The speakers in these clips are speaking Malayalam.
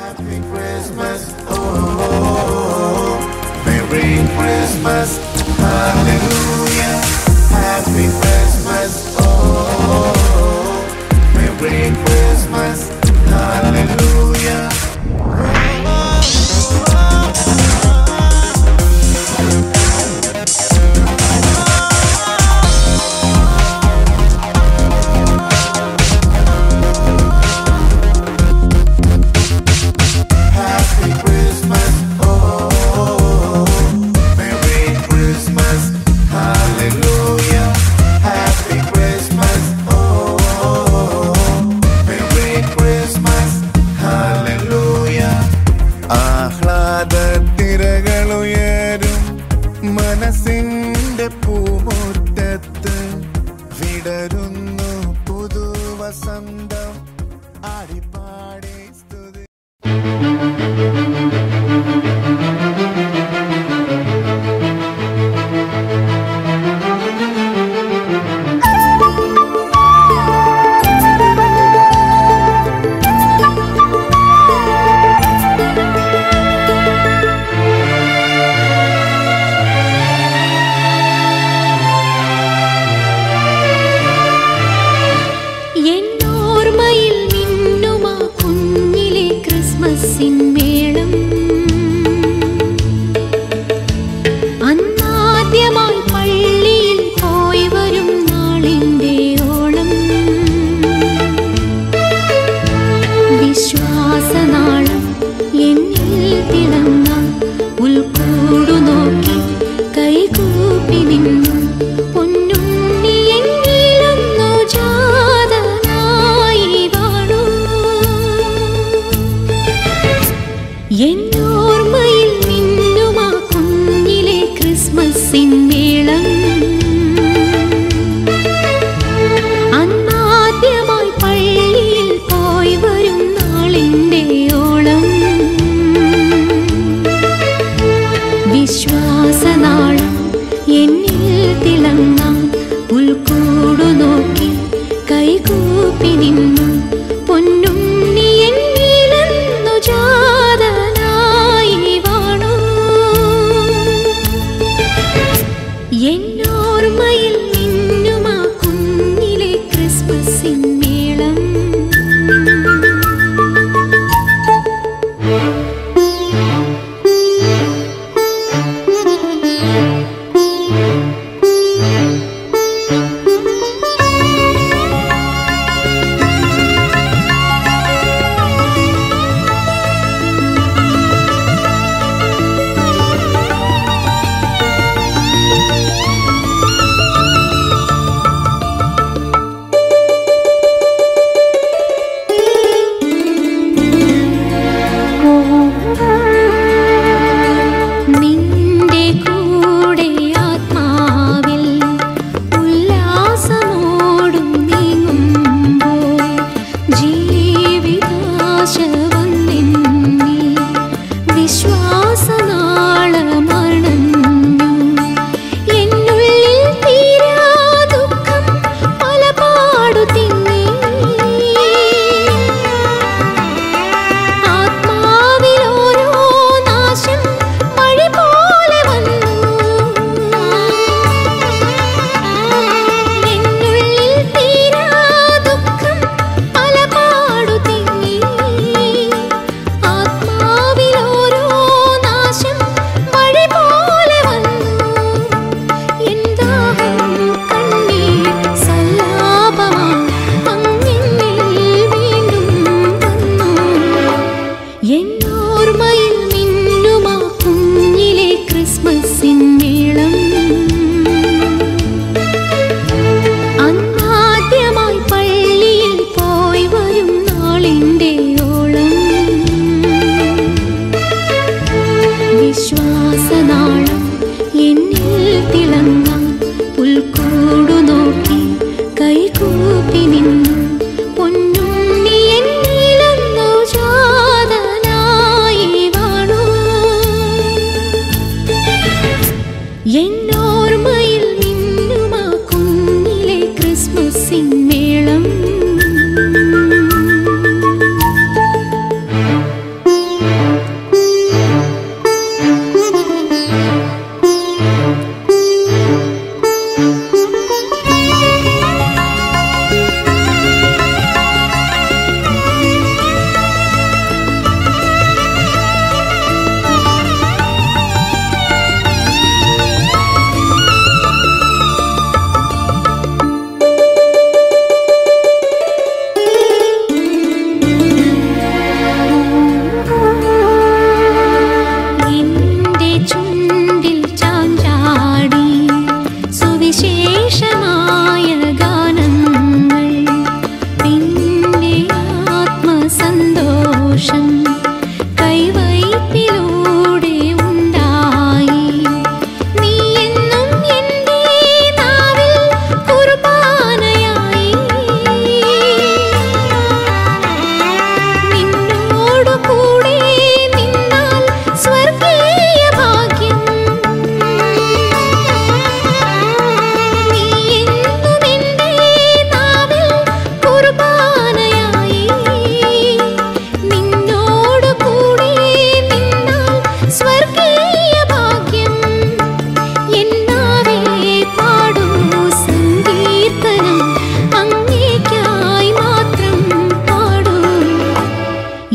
Happy Christmas, oh, Merry Christmas, Hallelujah. Happy Christmas, oh, Merry Christmas, Hallelujah. Happy Christmas, oh, Merry Christmas, Hallelujah. Happy Christmas, oh, Merry Christmas, Hallelujah. ആഹ്ലാദത്തിരകളുയരും മനസ്സിന്റെ പൂമുറ്റത്ത് വിടരുന്നു പുതുവസന്തം ആടിപ്പാടി സ്തുതി എന്നോർമ്മയിൽ മിന്നുമാ കുഞ്ഞിലെ ക്രിസ്മസിൻ മേളം അന്നാദ്യമായി പള്ളിയിൽ പോയി വരും നാളിൻ്റെ ഓളം വിശ്വാസനാളം എന്നിൽ തിളങ്ങ ഉൾക്കൂടു നോക്കി കൈകൂപ്പി നിന്നു പൊന്നുണ്ണി എന്നിലൊന്നു ജാതനായി വാണു എന്നോർമ്മയിൽ മിന്നുമാ കുഞ്ഞിലെ ക്രിസ്മസിൻ മേളം അന്നാദ്യമായി പള്ളിയിൽ പോയി വരും നാളിൻ്റെ ഓളം വിശ്വാസനാളം എന്നിൽ തിളങ്ങാൻ ഉൾക്കൂടു നോക്കി കൈകൂപ്പി നിന്നു പൊന്നുണ്ണി എന്നിലെന്നു ജാതനായി വാണു എൻ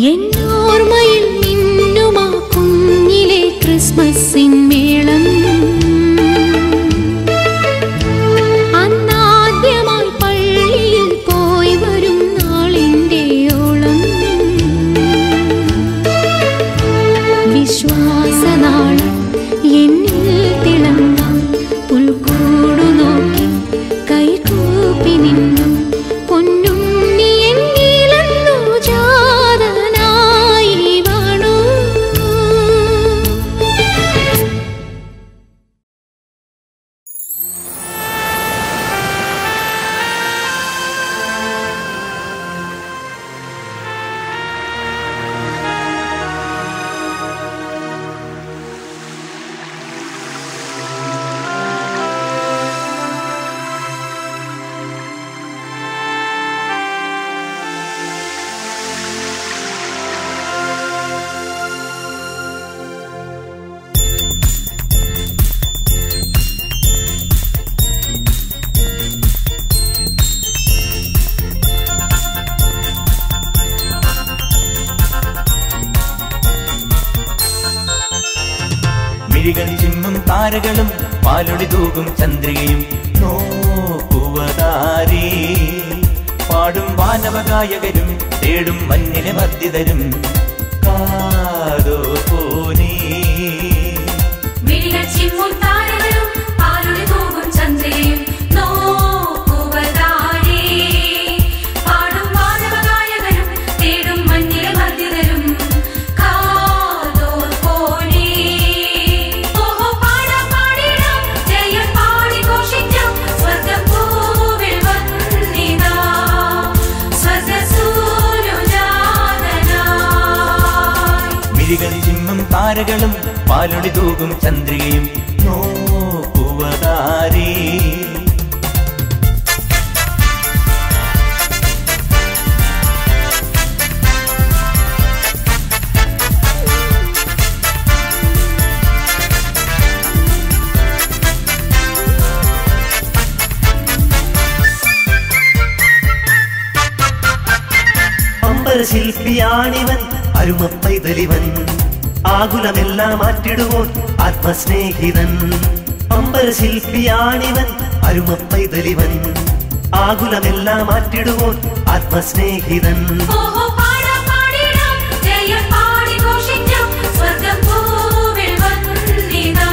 എന്നോർമ്മയിൽ മിന്നുമാ കുഞ്ഞിലെ ക്രിസ്മസിൻ മേളം അന്നാദ്യമായി പള്ളിയിൽ പോയി വരും നാളിൻ്റെ ഓളം വിശ്വാസനാളം എന്നിൽ തിളങ്ങാൻ പുൽക്കൂടു നോക്കി കൈകൂപ്പി നിന്നു പൊന്നുണ്ണി എന്നിലന്നു ജാതനായി വാണു മിഴികൾ ചിമ്മും താരകളും പാലൊളി തൂകും ചന്ദ്രികയും നോക്കുവതാരേ പാടും വാനവഗായകരും തേടും മഞ്ഞിലെ മർദ്ദിതരും കാതോ പോനീ മിഴികൾ ചിമ്മും താരകളും പാലൊളി തൂകും ചന്ദ്രയും നോക്കുവതാരേ പാടും മാനവഗായകരും തേടും മഞ്ഞിലെ മർദ്ദിതരും കാതോർ പോനേ ഓഹോ പാടാം പാടിടാം ജയം പാടി ഘോഷിക്കാം സ്വർഗ്ഗപ്പൂവിൽ വന്നിതാ സ്വർഗ്ഗസൂനുജാതനായി മിഴികൾ ചിമ്മും താരകളും പാലൊളി തൂകും ചന്ദ്രികയും നോക്കുവതാരേ അമ്പരശില്പിയാണിവൻ അരുമപ്പൈതലിവൻ ആകുലമെല്ലാം മാറ്റിടുവോൻ ആത്മസ്നേഹിതൻ അമ്പരശില്പിയാണിവൻ അരുമപ്പൈതലിവൻ ആകുലമെല്ലാം മാറ്റിടുവോൻ ആത്മസ്നേഹിതൻ ഓഹോ പാടാം പാടിടാം ജയം പാടി ഘോഷിക്കാം സ്വർഗ്ഗപ്പൂവിൽ വന്നിതാ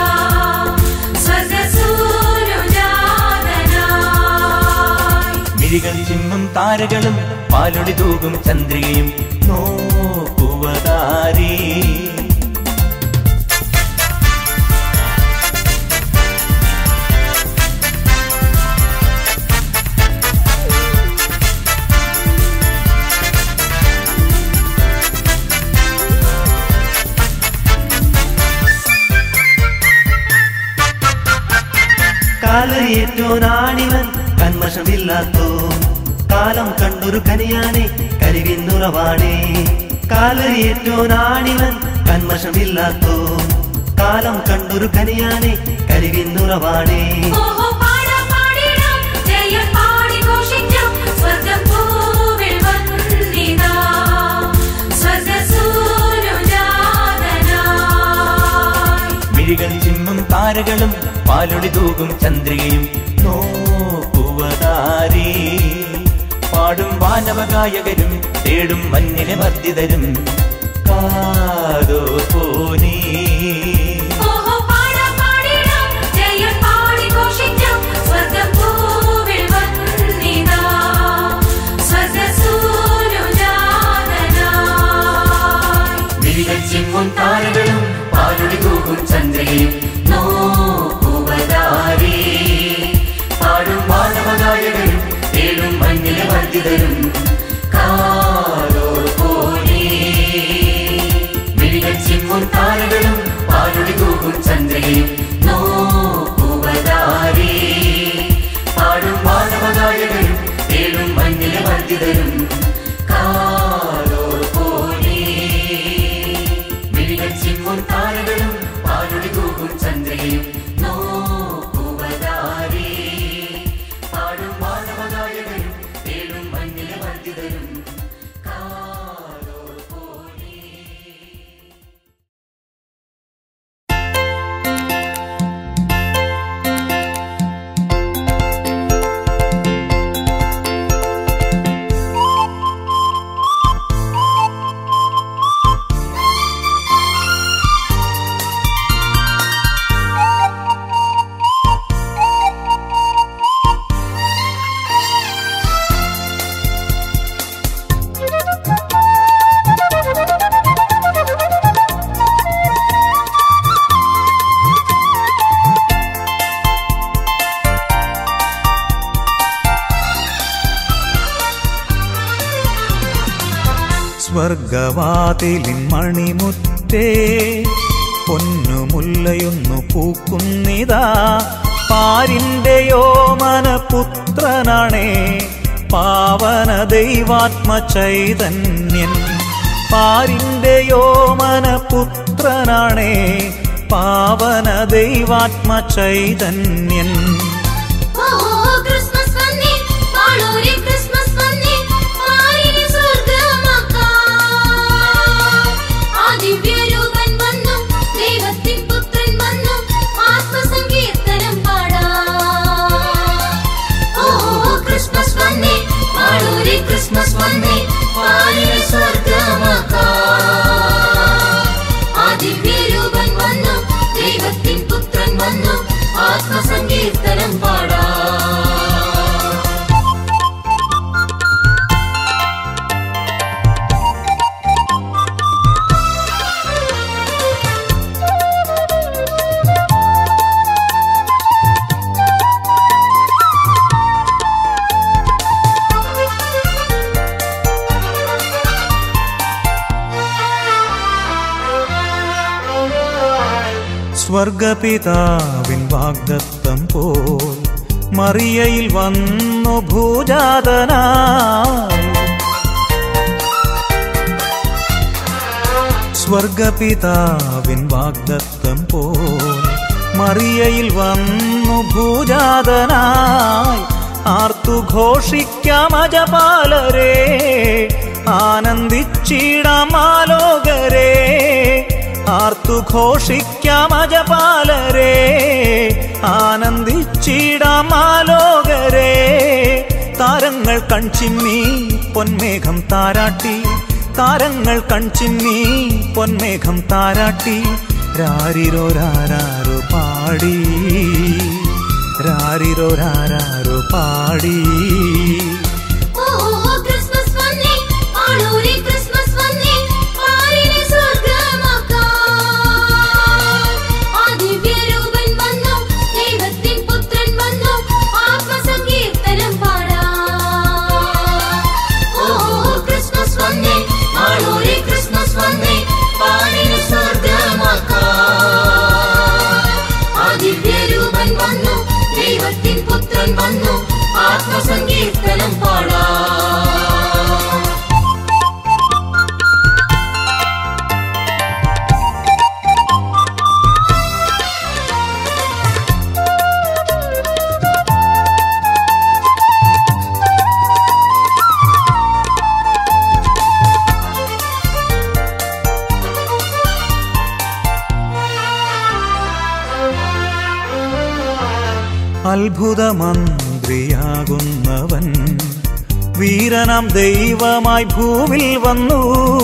സ്വർഗ്ഗസൂനുജാതനായി മിഴികൾ ചിമ്മും താരകളും പാലൊളി തൂകും ചന്ദ്രികയും നോക്കുവതാരേ കാലയേറ്റോനാണിവൻ കന്മഷമില്ലാത്തോ കാലം കണ്ടൊരു കനിയാനെ കരിവിന്നുറവാണേ കാലയേറ്റോനാണിവൻ കന്മഷമില്ലാത്തോ കാലം കണ്ടൊരു കനിയാനെ കരിവിന്നുറവാണേ ഓഹോ പാടാം പാടിടാം ജയം പാടി ഘോഷിക്കാം സ്വർഗ്ഗപ്പൂവിൽ വന്നിതാ സ്വർഗ്ഗസൂനുജാതനായി മിഴികൾ ചിമ്മും താരകളും പാലൊളി തൂകും ചന്ദ്രികയും നോക്കുവതാരേ പാടും വാനവഗായകരും തേടും മഞ്ഞിലെ മർദ്ദിതരും കാതോ പോനീ ഓഹോ പാടാം പാടിടാം ജയം പാടി ഘോഷിക്കാം സ്വർഗ്ഗപ്പൂവിൽ വന്നിതാ സ്വർഗ്ഗസൂനുജാതനായി മിഴികൾ ചിമ്മും താരകളും പാലൊളി തൂകും ചന്ദ്രികയും നോക്കുവതാരേ പാടും വാനവഗായകരും തേടും മഞ്ഞിലെ മർദ്ദിതരും കാതോ പോനീ മിഴികൾ ചിമ്മും താരകളും പാലൊളി സ്വർഗവാതിലിൻ മണിമുറ്റേ പൊന്നുമുല്ലയൊന്നു പൂക്കുന്നിതാ പാരിന്റെ യോമന പുത്രനാണേ പാവന ദൈവാത്മ ചൈതന്യൻ പാരിന്റെ യോമന പുത്രനാണേ പാവന ദൈവാത്മ ചൈതന്യൻ ഓ ക്രിസ്മസ് വന്നേ പാളൂരി ക്രിസ്മസ് വന്നേ പാരിനെ സ്വർഗമാക്കാം ആ ദിവ്യരൂപൻ വന്നു ദൈവത്തിൻ പുത്രൻ വന്നു ആത്മസങ്കീർത്തനം പാടാം ഓ ക്രിസ്മസ് വന്നേ പാളൂരി ക്രിസ്മസ് വന്നേ പാരിനെ സ്വർഗമാക്കാം ആ ദിവ്യരൂപൻ വന്നു ദൈവത്തിൻ പുത്രൻ വന്നു ആത്മസങ്കീർത്തനം പാടാം സ്വർഗപിതാവിൻ വാഗ്ദത്തം പോൽ മറിയയിൽ വന്നു ഭൂജാതനായി സ്വർഗപിതാവിൻ വാഗ്ദത്തം പോൽ മറിയയിൽ വന്നു ഭൂജാതനായി ആർത്തു ഘോഷിക്കാം അജപാലരേ ആനന്ദിച്ചിടാം ആലോകരേ ആർത്തു ഘോഷിക്കാം അജപാലരേ ആനന്ദിച്ചിടാം ആലോകരേ താരങ്ങൾ കൺചിമ്മി പൊന്മേഘം താരാട്ടി താരങ്ങൾ കൺചിമ്മി പൊന്മേഘം താരാട്ടി രാരിരോ രാരാരോ പാടി രാരിരോ രാരാരോ പാടി ഓ ക്രിസ്മസ് വന്നേ പാളൂരി ക്രിസ്മസ് വന്നേ പാരിനെ സ്വർഗമാക്കാം ആ ദിവ്യരൂപൻ വന്നു ദൈവത്തിൻ പുത്രൻ വന്നു ആത്മസങ്കീർത്തനം പാടാം ഓ ക്രിസ്മസ് വന്നേ പാളൂരി ക്രിസ്മസ് വന്നേ പാരിനെ സ്വർഗമാക്കാം ആ ദിവ്യരൂപൻ വന്നു ദൈവത്തിൻ പുത്രൻ വന്നു ആത്മസങ്കീർത്തനം പാടാം അത്ഭുത മന്ത്രിയാകുന്നവൻ വീരനാം ദൈവമായി ഭൂവിൽ വന്നു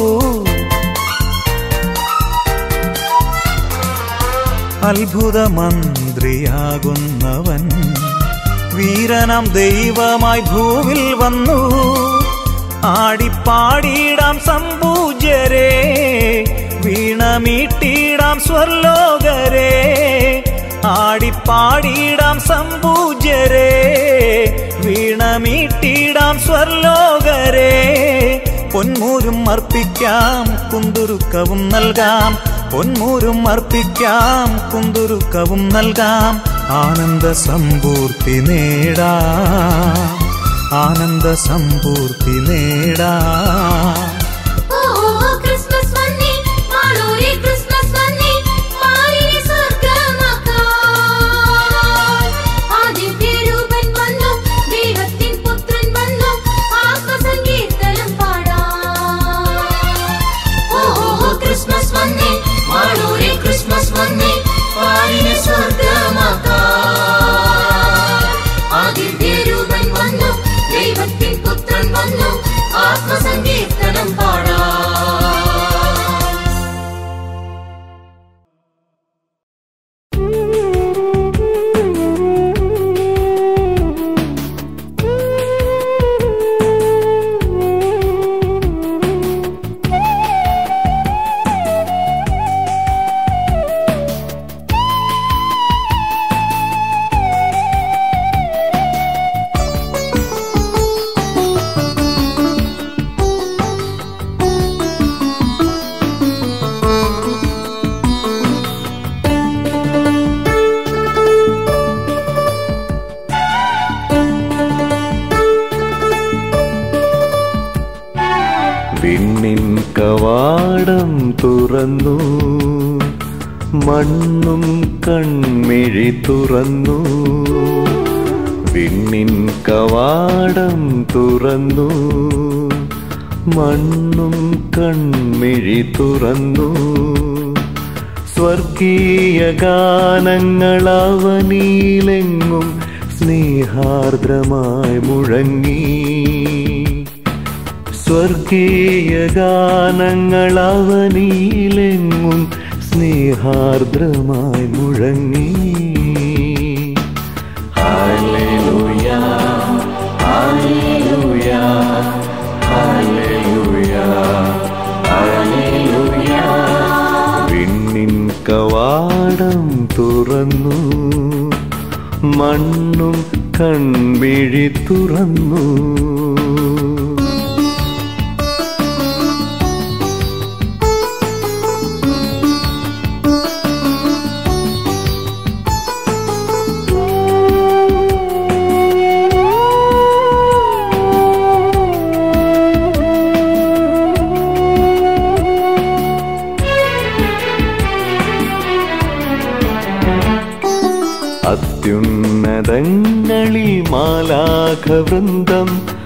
അത്ഭുത മന്ത്രിയാകുന്നവൻ വീരനാം ദൈവമായി ഭൂവിൽ വന്നു ആടിപ്പാടിയിടാം സമ്പൂജ്യരേ വീണമീട്ടിടാം സ്വർലോകരേ ആടിപ്പാടിയിടാം സമ്പൂജ്യരേ വീണമീട്ടിടാം സ്വർലോകരേ പൊന്മൂരും അർപ്പിക്കാം കുന്തുരുക്കവും നൽകാം പൊന്മൂരും അർപ്പിക്കാം കുന്തുരുക്കവും നൽകാം ആനന്ദ സമ്പൂർത്തി നേടാം ആനന്ദ സമ്പൂർത്തി നേടാം ഓ ക്രിസ്മസ് വന്നേ പാളൂരി ക്രിസ്മസ് വന്നേ പാരിനെ സ്വർഗമാക്കാം ആ ദിവ്യരൂപൻ വന്നു ദൈവത്തിൻ പുത്രൻ വന്നു ആത്മസങ്കീർത്തനം പാടാം ഓ ക്രിസ്മസ് വന്നേ പാളൂരി ക്രിസ്മസ് വന്നേ പാരിനെ സ്വർഗമാക്കാം ആ ദിവ്യരൂപൻ വന്നു ദൈവത്തിൻ പുത്രൻ വന്നു ആത്മസങ്കീർത്തനം കവാടം തുറന്നു മണ്ണും കൺമിഴി തുറന്നു വിണ്ണിൻ കവാടം തുറന്നു മണ്ണും കൺമിഴി തുറന്നു സ്വർഗീയ ഗാനങ്ങളവനിലെങ്ങും സ്നേഹാർദ്രമായി മുഴങ്ങി സ്വർഗീയ ഗാനങ്ങളവനിലെങ്ങും സ്നേഹാർദ്രമായി മുഴങ്ങി ഹല്ലേലൂയ ഹല്ലേലൂയ ഹല്ലേലൂയ ഹല്ലേലൂയ വിണ്ണിൻ കവാടം തുറന്നു മണ്ണും കൺമിഴി തുറന്നു അത്യുന്നതങ്ങളിൽ മാലാഖവൃന്ദം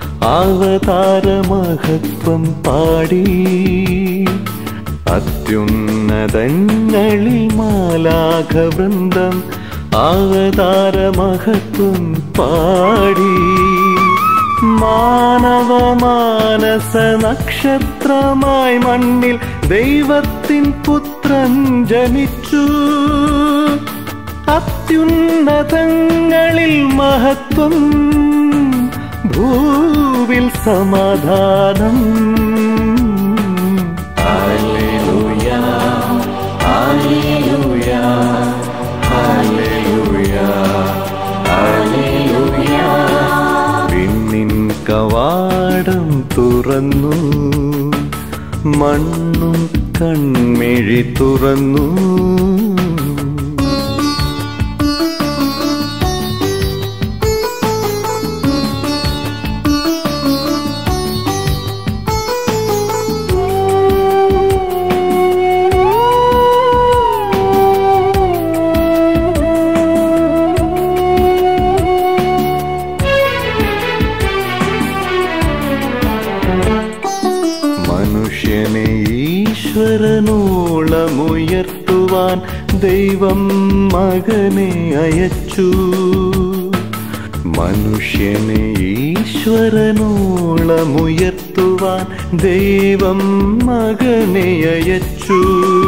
അവതാരമഹത്വം പാടി അത്യുന്നതങ്ങളിൽ മാലാഖവൃന്ദം അവതാരമഹത്വം പാടി മാനവ മാനസ നക്ഷത്രമായി മണ്ണിൽ ദൈവത്തിൻ പുത്രൻ ജനിച്ചു അത്യുന്നതങ്ങളിൽ മഹത്വം ഭൂവിൽ സമാധാനം ഹല്ലേലൂയ ഹല്ലേലൂയ ഹല്ലേലൂയ ഹല്ലേലൂയ വിണ്ണിൻ കവാടം തുറന്നു മണ്ണും കൺമിഴി തുറന്നു മനുഷ്യനെ ഈശ്വരനോളമുയർത്തുവാൻ ദൈവം മകനെ അയച്ചു മനുഷ്യനെ ഈശ്വരനോളമുയർത്തുവാൻ ദൈവം മകനെ അയച്ചു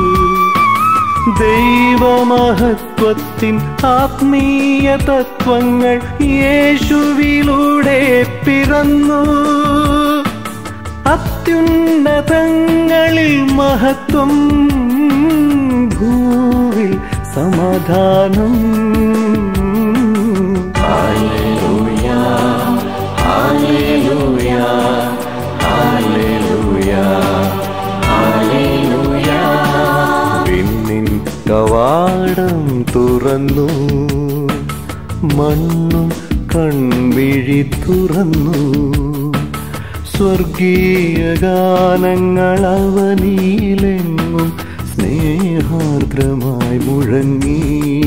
ദൈവമഹത്വത്തിൻ ആത്മീയ തത്വങ്ങൾ യേശുവിലൂടെ പിറന്നു അത്യുന്നതങ്ങളിൽ മഹത്വം ഭൂവിൽ സമാധാനം ഹല്ലേലൂയ ഹല്ലേലൂയ ഹല്ലേലൂയ ഹല്ലേലൂയ വിണ്ണിൻ കവാടം തുറന്നു മണ്ണും കൺവിഴി തുറന്നു സ്വർഗീയ ഗാനങ്ങൾ അവനിലെങ്ങും സ്നേഹാർദ്രമായി മുഴങ്ങി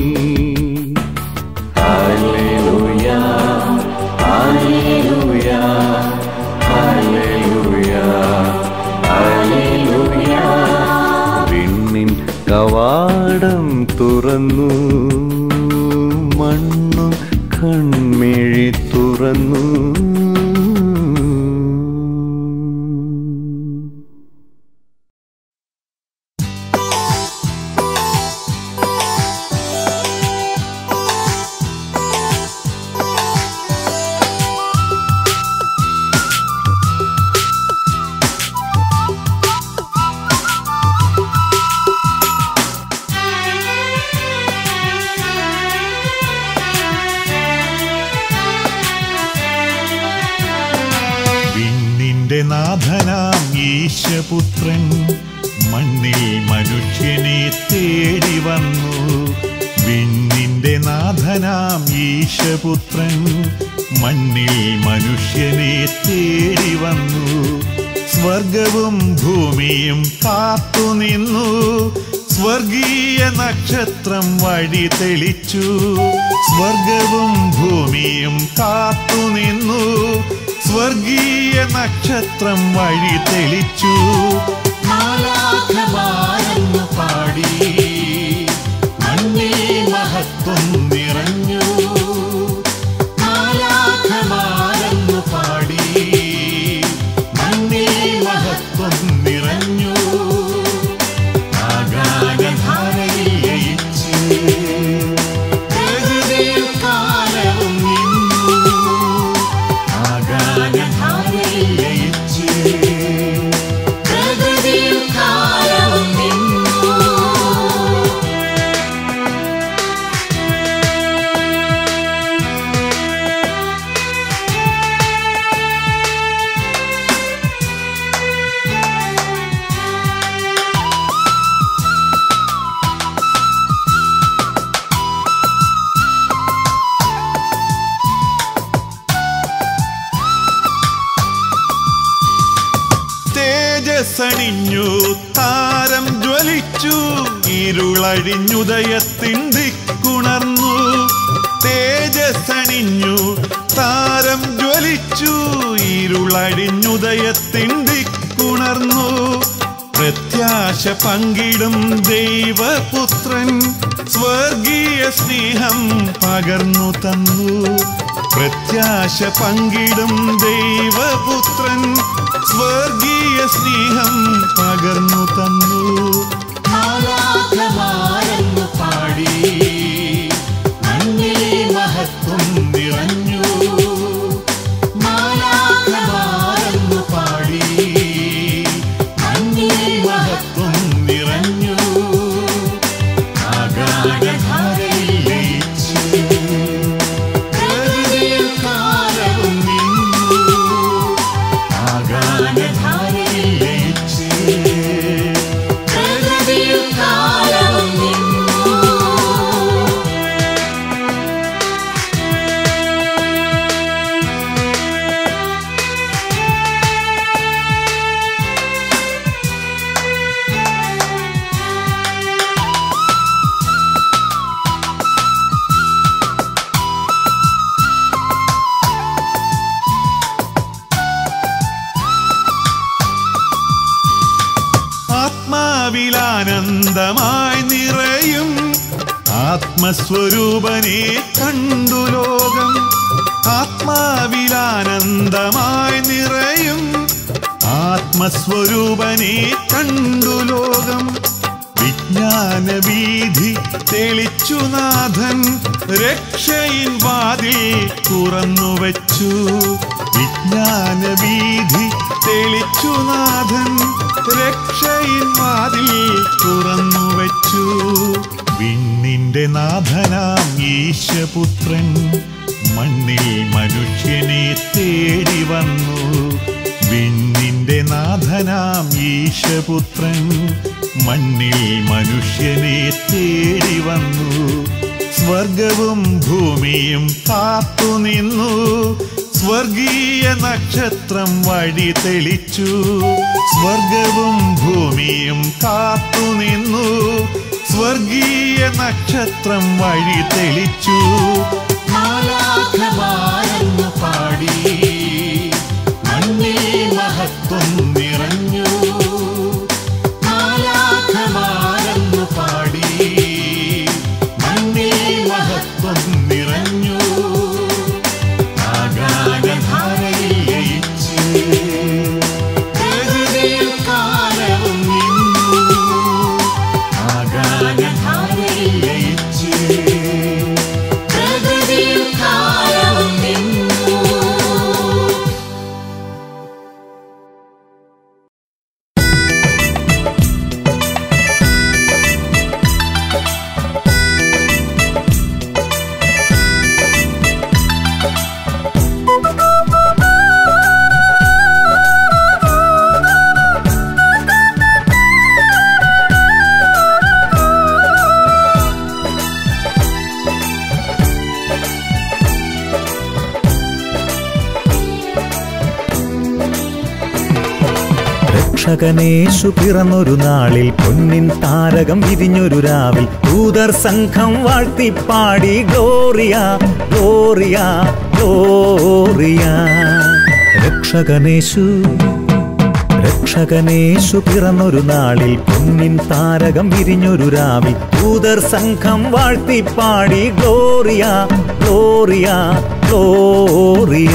ഹല്ലേലൂയ ഹല്ലേലൂയ ഹല്ലേലൂയ ഹല്ലേലൂയ വിണ്ണിൻ കവാടം തുറന്നു മണ്ണും കൺമിഴി തുറന്നു വിണ്ണിന്റെ നാഥനാം ഈശപുത്രൻ മണ്ണിൽ മനുഷ്യനെ തേടി വന്നു വിണ്ണിന്റെ നാഥനാം ഈശപുത്രൻ മണ്ണിൽ മനുഷ്യനെ തേടി വന്നു സ്വർഗവും ഭൂമിയും കാത്തുനിന്നു സ്വർഗീയ നക്ഷത്രം വഴി തെളിച്ചു സ്വർഗവും ഭൂമിയും കാത്തുനിന്നു സ്വർഗീയ നക്ഷത്രം വഴി തെളിച്ചു മാലാഖമാരെന്നു പാടി മണ്ണിൽ മഹത്വം നിറഞ്ഞു മാലാഖമാരെന്നു പാടി മണ്ണിൽ മഹത്വം നിറഞ്ഞു ആകാശധാരയിൽ ലയിച്ച് പ്രകൃതിയിൽ കാലവും നിന്നു ആകാശധാരയിൽ ലയിച്ച് പ്രകൃതിയിൽ കാലവും നിന്നു തേജസ്സണിഞ്ഞു താരം ജ്വലിച്ചു ഇരുളഴിഞ്ഞുദയത്തിൻ ദിക്കുണർന്നു തേജസ്സണിഞ്ഞു താരം ജ്വലിച്ചു ഇരുളഴിഞ്ഞുദയത്തിൻ ദിക്കുണർന്നു പ്രത്യാശ പങ്കിടും ദൈവപുത്രൻ സ്വർഗീയ സ്നേഹം പകർന്നു തന്നു പ്രത്യാശ പങ്കിടും ദൈവപുത്രൻ സ്വർഗീയ സ്നേഹം പകർന്നു തന്നു മാലാഖമാരെന്നു പാടി മണ്ണിൽ മഹത്വം നിറഞ്ഞു മാലാഖമാരെന്നു പാടി മണ്ണിൽ മഹത്വം നിറഞ്ഞു ആകാശധാരയിൽ ലയിച്ച് പ്രകൃതിയിൽ കാലവും നിന്നു ആകാശധാരയിൽ ലയിച്ച് പ്രകൃതിയിൽ കാലവും നിന്നു ആത്മാവിലാനന്ദമായി നിറയും ആത്മസ്വരൂപനെ കണ്ടു ലോകം ആത്മാവിലാനന്ദമായി നിറയും ആത്മസ്വരൂപനെ കണ്ടു ലോകം വിജ്ഞാന വീധി തെളിച്ചു നാഥൻ രക്ഷയിൻ വാതിൽ തുറന്നു വച്ചു വിജ്ഞാന വീധി തെളിച്ചു നാഥൻ രക്ഷയിൻ വാതിൽ തുറന്നു വച്ചു വിണ്ണിന്റെ നാഥനാം ഈശപുത്രൻ മണ്ണിൽ മനുഷ്യനെ തേടി വന്നു വിണ്ണിന്റെ നാഥനാം ഈശപുത്രൻ മണ്ണിൽ മനുഷ്യനെ തേടി വന്നു സ്വർഗവും ഭൂമിയും കാത്തുനിന്നു സ്വർഗീയ നക്ഷത്രം വഴി തെളിച്ചു സ്വർഗവും ഭൂമിയും കാത്തുനിന്നു സ്വർഗീയ നക്ഷത്രം വഴി തെളിച്ചു മാലാഖമാരെന്നു പാടി മണ്ണിൽ മഹത്വം നിറഞ്ഞു മാലാഖമാരെന്നു പാടി മണ്ണിൽ മഹത്വം നിറഞ്ഞു ആകാശധാരയിൽ ലയിച്ച് പ്രകൃതിയിൽ കാലവും നിന്നു ആകാശധാരയിൽ ലയിച്ച് പ്രകൃതിയിൽ രക്ഷകനേശു പിറന്നൊരു നാളിൽ പൊന്നിൻ താരകം വിരിഞ്ഞൊരു രാവിൽ ദൂതർ സംഘം വാഴ്ത്തിപ്പാടി ഗ്ലോറിയ ഗ്ലോറിയ ഗ്ലോറിയ രക്ഷകനേശു രക്ഷകനേശു പിറന്നൊരു നാളിൽ പൊന്നിൻ താരകം വിരിഞ്ഞൊരു രാവിൽ ദൂതർ സംഘം വാഴ്ത്തിപ്പാടി ഗ്ലോറിയ ഗ്ലോറിയ ഗ്ലോറിയ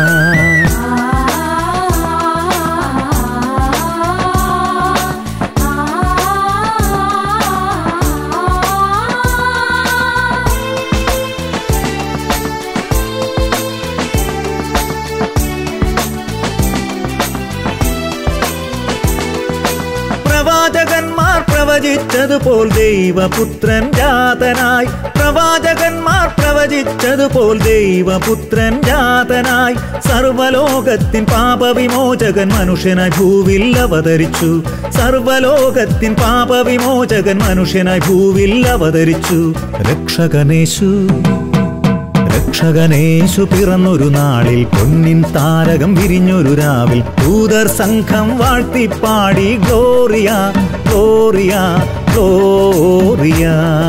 പ്രവാചകന്മാർ പ്രവചിച്ചതുപോൽ ദൈവപുത്രൻ ജാതനായി പ്രവാചകന്മാർ പ്രവചിച്ചതുപോൽ ദൈവപുത്രൻ ജാതനായി സർവലോകത്തിൻ പാപവിമോചകൻ മനുഷ്യനായി ഭൂവിൽ അവതരിച്ചു സർവലോകത്തിൻ പാപവിമോചകൻ മനുഷ്യനായി ഭൂവിൽ അവതരിച്ചു രക്ഷകനേശു രക്ഷകനേശു പിറന്നൊരു നാളിൽ പൊന്നിൻ താരകം വിരിഞ്ഞൊരു രാവിൽ ദൂതർ സംഘം വാഴ്ത്തിപ്പാടി ഗ്ലോറിയ ഗ്ലോറിയ ഗ്ലോറിയ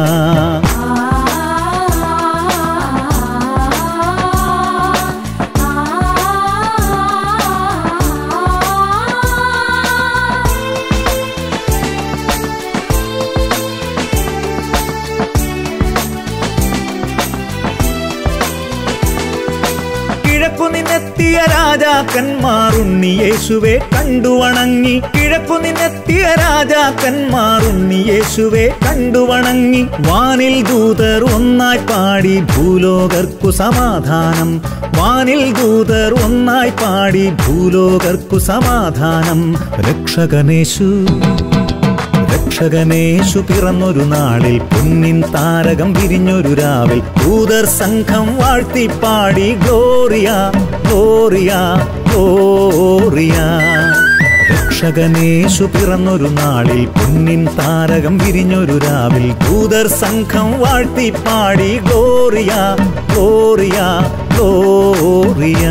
കിഴക്കു നിന്നെത്തിയ രാജാക്കന്മാർ ഉണ്ണി യേശുവെ കണ്ടു വണങ്ങി കിഴക്കു നിന്നെത്തിയ രാജാക്കന്മാർ ഉണ്ണി യേശുവെ കണ്ടു വണങ്ങി വാനിൽ ദൂതർ ഒന്നായി പാടി ഭൂലോകർക്കു സമാധാനം വാനിൽ ദൂതർ ഒന്നായി പാടി ഭൂലോകർക്കു സമാധാനം രക്ഷകനേശു രക്ഷകനേശു പിറന്നൊരു നാളിൽ പൊന്നിൻ താരകം വിരിഞ്ഞൊരു രാവിൽ ദൂതർ സംഘം വാഴ്ത്തിപ്പാടി ഗ്ലോറിയ ഗ്ലോറിയ ഗ്ലോറിയ രക്ഷകനേശു പിറന്നൊരു നാളിൽ പൊന്നിൻ താരകം വിരിഞ്ഞൊരു രാവിൽ ദൂതർ സംഘം വാഴ്ത്തിപ്പാടി ഗ്ലോറിയ ഗ്ലോറിയ ഗ്ലോറിയ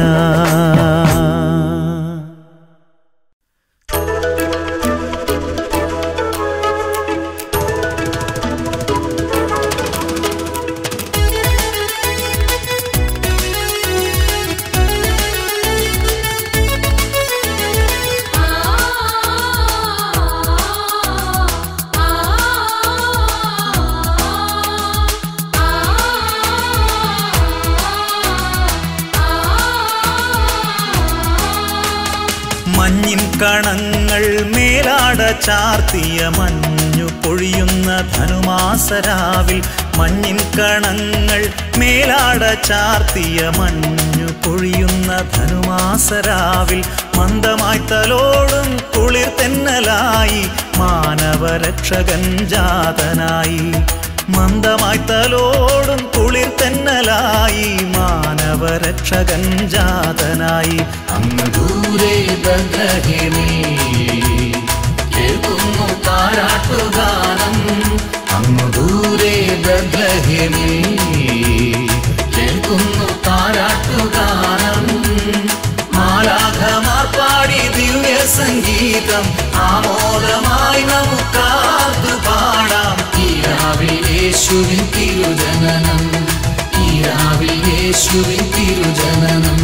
മഞ്ഞിൻ കണങ്ങൾ മേലാട ചാർത്തിയ മഞ്ഞു പൊഴിയുന്ന ധനുമാസരാവിൽ മഞ്ഞിൻ കണങ്ങൾ മേലാട ചാർത്തിയ മഞ്ഞു പൊഴിയുന്ന ധനുമാസരാവിൽ മന്ദമായി തലോടും കുളിർ തെന്നലായി മാനവരക്ഷകൻ ജാതനായി മന്ദമായി തലോടും കുളിർ തെന്നലായി മാനവരക്ഷകൻ ജാതനായി അങ്ങ് ദൂരെ ബദ്രഹേമേ കേൾക്കുന്നു താരാട്ടുഗാനം അങ്ങ് ദൂരെ ബദ്രഹേമേ കേൾക്കുന്നു താരാട്ടുഗാനം മാലാഖമാർ പാടി ദിവ്യ സംഗീതം ആമോദമായി നമുക്കാർത്ത് പാടാം ഈ രാവിൽ യേശുവിൻ തിരുജനനം ഈ രാവിൽ യേശുവിൻ തിരുജനനം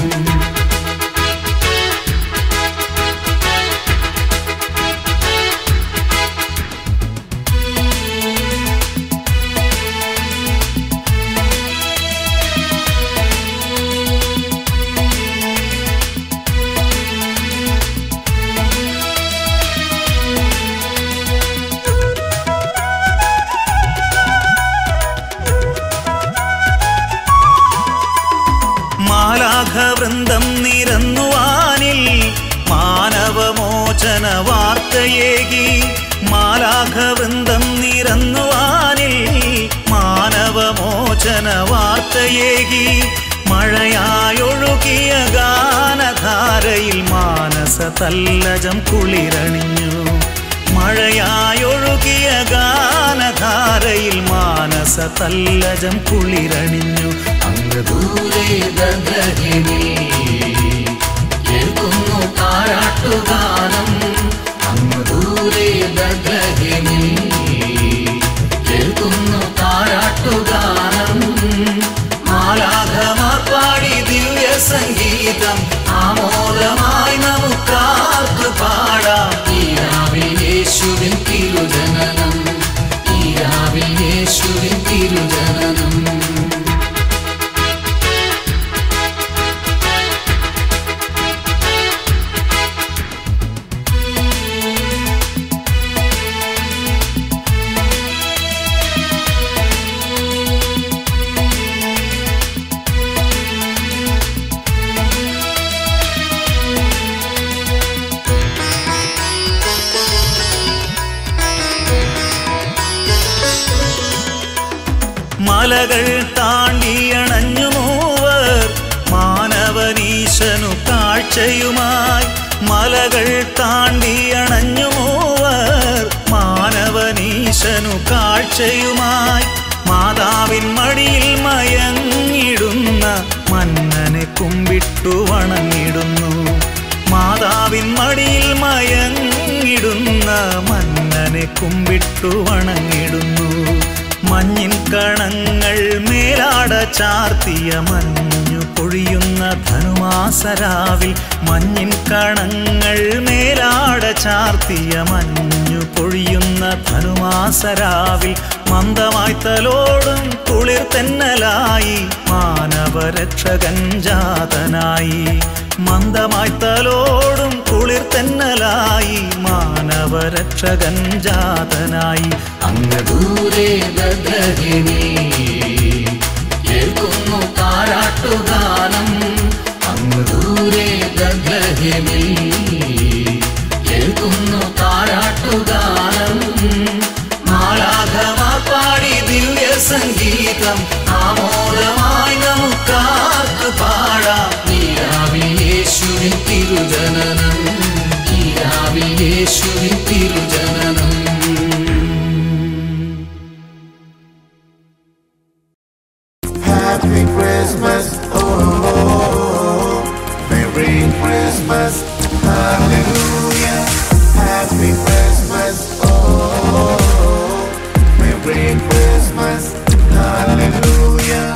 മാലാഘവൃന്ദം നിരന്നുവാനിൽ മാനവമോചന വാർത്തയേകി മാലാഘവൃന്ദം നിരന്നുവാനിൽ മാനവമോചന വാർത്തയേകി മഴയായൊഴുകിയ ഗാനധാരയിൽ മാനസ തല്ലജം കുളിരണിഞ്ഞു മഴയായൊഴുകിയ ഗാനധാരയിൽ മാനസ തല്ലജം കുളിരണിഞ്ഞു അങ്ങ് ദൂരെ ബദ്രഹേമേ കേൾക്കുന്നു താരാട്ടുഗാനം അങ്ങ് ദൂരെ ബദ്ലഹേമിൽ കേൾക്കുന്നു താരാട്ടുഗാനം മാലാഖമാർ പാടി ദിവ്യ സംഗീതം ആമോദമായി നമുക്കാർക്കു പാടാം ഈ രാവിൽ യേശുവിൻ തിരുജനനം ഈ രാവിൽ യേശുവിൻ തിരുജനനം മലകൾ താണ്ടിയണഞ്ഞു മൂവർ മാനവനീശനു കാഴ്ചയുമായി മലകൾ താണ്ടിയണഞ്ഞു മൂവർ മാനവനീശനു കാഴ്ചയുമായി മാതാവിൻ മടിയിൽ മയങ്ങിടുന്ന മന്നനെ കുമ്പിട്ടു വണങ്ങിടുന്നു മാതാവിൻ മടിയിൽ മയങ്ങിടുന്ന മന്നനെ കുമ്പിട്ടു വണങ്ങിടുന്നു മഞ്ഞിൻ കണങ്ങൾ മേലാട ചാർത്തിയ മഞ്ഞു പൊഴിയുന്ന ധനുമാസരാവിൽ മഞ്ഞിൻ കണങ്ങൾ മേലാട ചാർത്തിയ മഞ്ഞു പൊഴിയുന്ന ധനുമാസരാവിൽ മന്ദമായി തലോടും കുളിർ തെന്നലായി മാനവരക്ഷകൻ ജാതനായി മന്ദമായി തലോടും കുളിർ തെന്നലായി മാനവരക്ഷകൻ ജാതനായി അങ്ങ് ദൂരെ ബദ്ലഹേമി കേൾക്കുന്നു താരാട്ടുഗാനം അങ്ങ് ദൂരെ ബദ്ലഹേമി കേൾക്കുന്നു താരാട്ടുഗാനം മാലാഖമാർ പാടി ദിവ്യ സംഗീതം ആമോദമായി നമുക്കാർക്കു പാടാം ഈ രാവിൽ യേശുവിൻ തിരുജനനം ഈ രാവിൽ യേശുവിൻ തിരുജനനം Happy Christmas, oh, oh, oh. Merry Christmas, hallelujah. Happy Christmas, oh, oh, oh. Merry Christmas, hallelujah.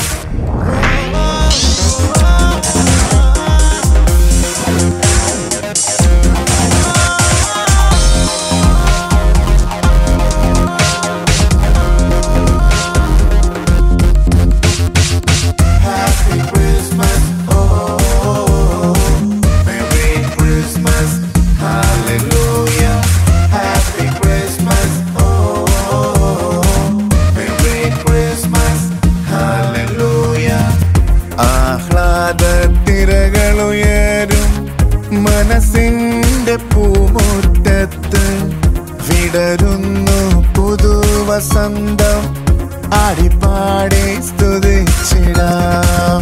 Happy Christmas, oh, oh, oh. Merry Christmas, hallelujah. Happy Christmas, oh, oh, oh. Merry Christmas, hallelujah. ആഹ്ലാദത്തിരകളുയരും മനസ്സിന്റെ പൂമുറ്റത്ത് വിടരുന്നു പുതുവസന്തം ആടിപ്പാടി സ്തുതിച്ചിടാം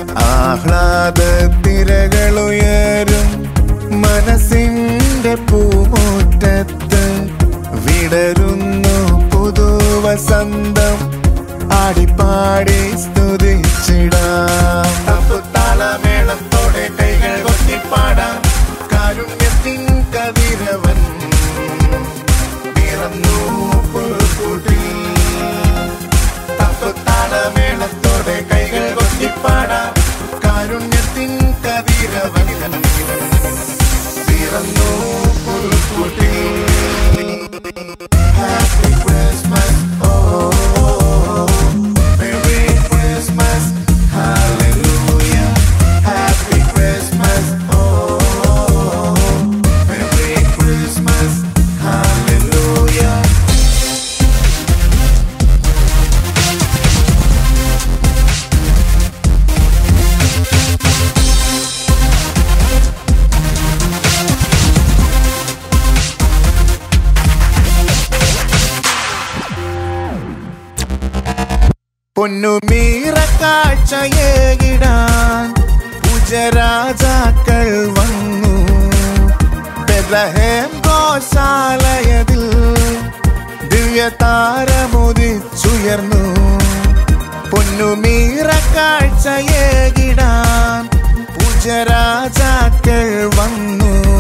ആഹ്ലാദത്തിരകളുയരും മനസ്സിന്റെ പൂമുറ്റത്ത് വിടരുന്നു പുതുവസന്തം ആടിപ്പാടി സ്തുതിച്ചിടാം തപ്പുത്താളമേളത്തോടെ കൈകൾ കൊത്തിപ്പാടാം കാരുണ്യത്തിൻ കതിരവൻ പിറന്നു പുൽക്കൂട്ടിൽ തപ്പുത്താളമേളത്തോടെ കൈകൾ കൊത്തിപ്പാടാം കാരുണ്യത്തിൻ കതിരവൻ പിറന്നു പുൽക്കൂട്ടിൽ Happy Christmas, oh, oh, oh. Merry Christmas, hallelujah. Happy Christmas, oh, oh, oh. Merry Christmas, hallelujah. പൊന്നുമീറ കാഴ്ചയേകിടാൻ പൂജരാജാക്കൾ വന്നു ബെത്ലഹേം ഗോശാലയതിൽ ദിവ്യതാരമുദിച്ചുയർന്നു പൊന്നുമീറ കാഴ്ചയേകിടാൻ പൂജരാജാക്കൾ വന്നു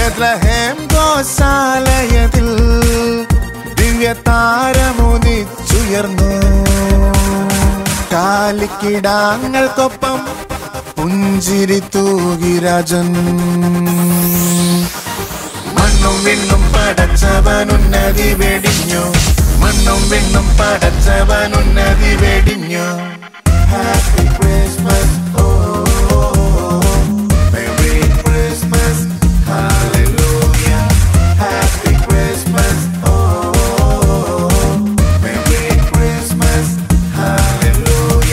ബെത്ലഹേം ഗോശാലയത്തിൽ ദിവ്യ താരമുദിച്ചുയർന്നു കാലിക്കിടാങ്ങൾക്കൊപ്പം പുഞ്ചിരി തൂകി രാജൻ മണ്ണും വിണ്ണും പടച്ചവനുന്നതി വെടിഞ്ഞു മണ്ണും വിണ്ണും പടച്ചവനുന്നതി വെടിഞ്ഞു happy Christmas oh merry Christmas hallelujah happy Christmas oh merry Christmas hallelujah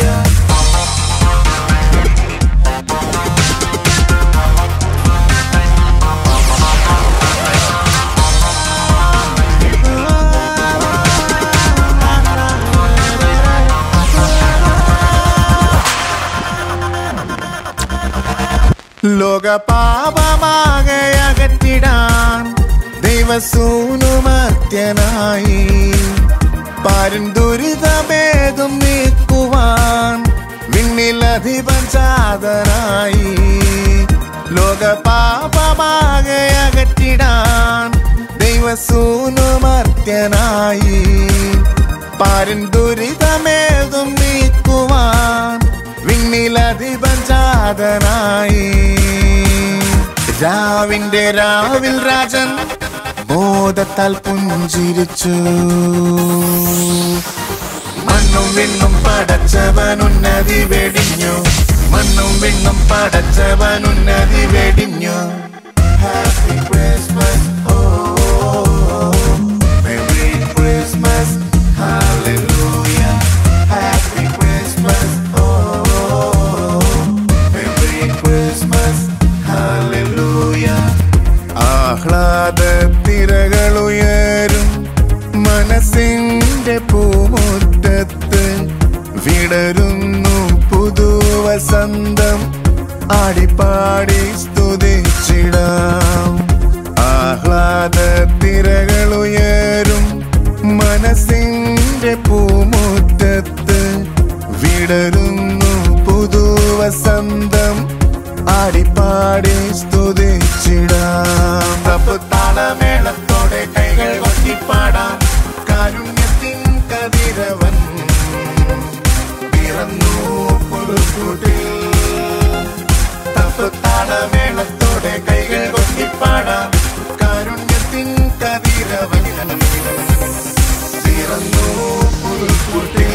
ലോക പാപമാകെ അകറ്റിടാൻ ദൈവസൂനുമത്യനായി പാരൻ ദുരിതഭേദം നീക്കുവാൻ വിണ്ണിലധിപൻ ചാതനായി ലോക പാപമാകെ അകറ്റിടാൻ ദൈവസൂനുമർത്യനായി പാരൻ ദുരിതമേതും നീക്കുവാൻ വിണ്ണിലധിപൻ ജാതനായി രാവിന്റെ രാവിൽ രാജൻ ബോധത്താൽ പുഞ്ചിരിച്ചു മണ്ണും വിണ്ണും പടച്ചവനുന്നതി വെടിഞ്ഞു മണ്ണും വിണ്ണും പടച്ചവനുന്നതി വെടിഞ്ഞു happy Christmas oh merry Christmas hallelujah happy Christmas oh merry Christmas hallelujah ആഹ്ലാദ തിരകളുയരും മനസ്സിന്റെ പൂമുറ്റത്ത് വിടരുന്നു പുതുവസന്തം ആടിപ്പാടി സ്തുതിച്ചിടാം ആഹ്ലാദ തിരകളുയരും മനസ്സിന്റെ പൂമുറ്റത്ത് വിടരുന്നു പുതുവസന്തം ആടിപ്പാടി സ്തുതിച്ചിടാം തപ്പ് താളമേളത്തോടെ കൈകൾ കൊട്ടിപ്പാടാം കാരുണ്യത്തിൻ കതിരവൻ പിറന്നു പുതുക്കൂട്ടിൽ തപ്പ് താളമേളത്തോടെ കൈകൾ കൊട്ടിപ്പാടാം കാരുണ്യത്തിൻ കതിരവൻ പിറന്നു പുതുക്കൂട്ടിൽ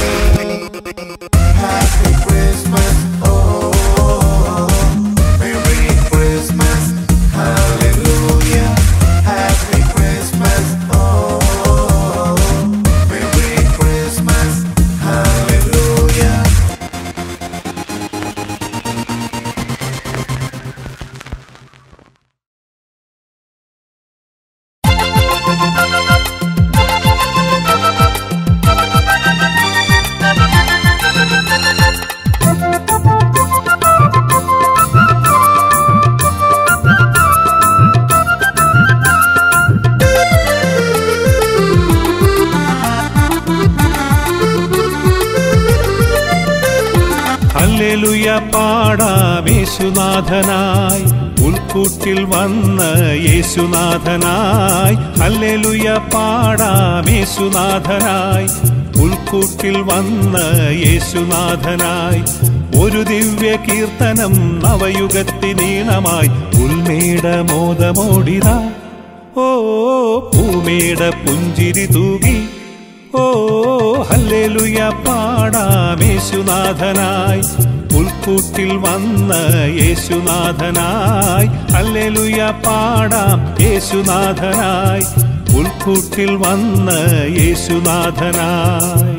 Happy Christmas, oh, Merry Christmas, Hallelujah. Happy Christmas, oh, Merry Christmas, Hallelujah. ഹല്ലേലൂയ പാടാം യേശുനാഥനായി ഉൾക്കൂട്ടിൽ വന്ന യേശുനാഥനായി ഹല്ലേലൂയ പാടാം യേശുനാഥനായി ഉൾക്കൂട്ടിൽ വന്ന യേശുനാഥനായി ഒരു ദിവ്യ കീർത്തനം നവയുഗത്തിനീണമായി ഉൾമേട മോദമോടിതാ ഓ പൂമേട പുഞ്ചിരി തൂകി ഓ ഹല്ലേലൂയ പാടാം യേശുനാഥനായി ഉൾക്കൂട്ടിൽ വന്ന യേശുനാഥനായി ഹല്ലേലൂയ പാടാം യേശുനാഥനായി ഉൾക്കൂട്ടിൽ വന്ന യേശുനാഥനായി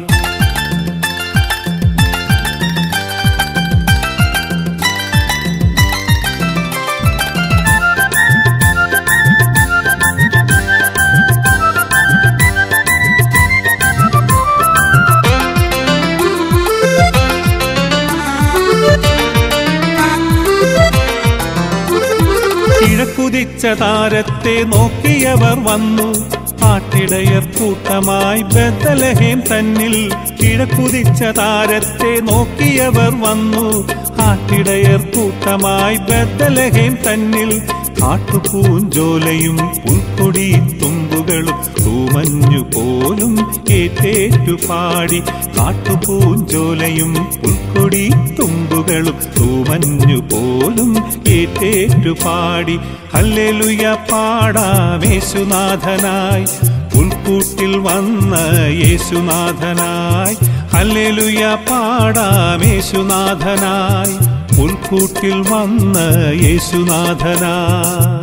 കിഴക്കുതിച്ച താരത്തെ നോക്കിയവർ വന്നു ആട്ടിടയർ കൂട്ടമായി ബദലഹേം തന്നിൽ കിഴക്കുതിച്ച താരത്തെ നോക്കിയവർ വന്നു ആട്ടിടയർ കൂട്ടമായി ബദലഹേം തന്നിൽ കാട്ടുപൂഞ്ചോലയും പുൽക്കൊടി തുമ്പുകളും തൂമഞ്ഞു പോലും ഏറ്റേറ്റു പാടി കാട്ടുപൂഞ്ചോലയും പുൽക്കൊടി തുമ്പുകളും തൂമഞ്ഞു പോലും ഏറ്റേറ്റു പാടി ഹല്ലേലുയ പാടാമേശുനാഥനായി പുൽക്കൂട്ടിൽ വന്ന യേശുനാഥനായി ഹല്ലേലുയ പാടാമേശുനാഥനായി പുൽക്കൂട്ടിൽ വന്ന യേശുനാഥനായി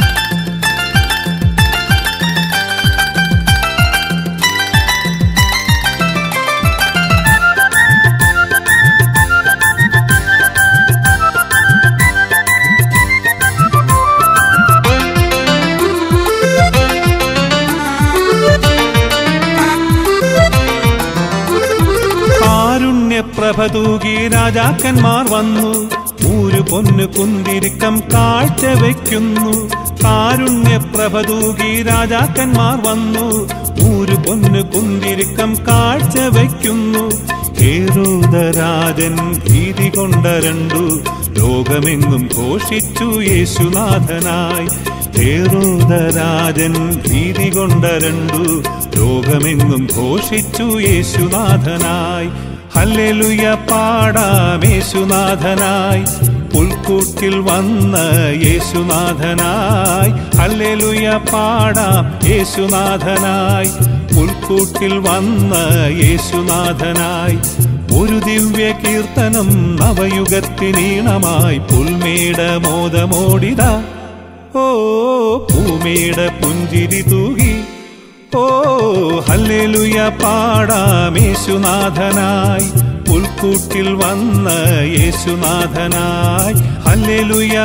കാരുണ്യപ്രഭ തൂകി രാജാക്കന്മാർ വന്നു ഊരു പൊന്നു കുന്തിരിക്കം കാഴ്ച വയ്ക്കുന്നു കാരുണ്യപ്രഭ തൂകി രാജാക്കന്മാർ വന്നു ഊരു പൊന്നു കുന്തിരിക്കം കാഴ്ച വയ്ക്കുന്നു ഹേരോദരാജൻ ഭീതി കൊണ്ടരണ്ടു ലോകമെങ്ങും ഘോഷിച്ചു യേശുനാഥനായി ഹേരോദരാജൻ ഭീതി കൊണ്ടരണ്ടു ലോകമെങ്ങും ഘോഷിച്ചു യേശുനാഥനായി ഹല്ലേലുയ പാടാമേശുനാഥനായി പുൽക്കൂട്ടിൽ വന്ന യേശുനാഥനായി ഹല്ലേലുയ പാടാം യേശുനാഥനായി പുൽക്കൂട്ടിൽ വന്ന യേശുനാഥനായി ഒരു ദിവ്യ കീർത്തനം നവയുഗത്തിനീണമായി പുൽമേട മോദമോടിത ഓ പൂമേട പുഞ്ചിരി തൂകി ഓ ഹല്ലേലുയ പാടാമേശുനാഥനായി പുൽക്കൂട്ടിൽ വന്ന യേശുനാഥനായി ഹല്ലേലുയ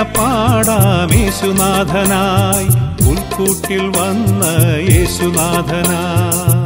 പാടാമേശുനാഥനായി പുൽക്കൂട്ടിൽ വന്ന യേശുനാഥനായി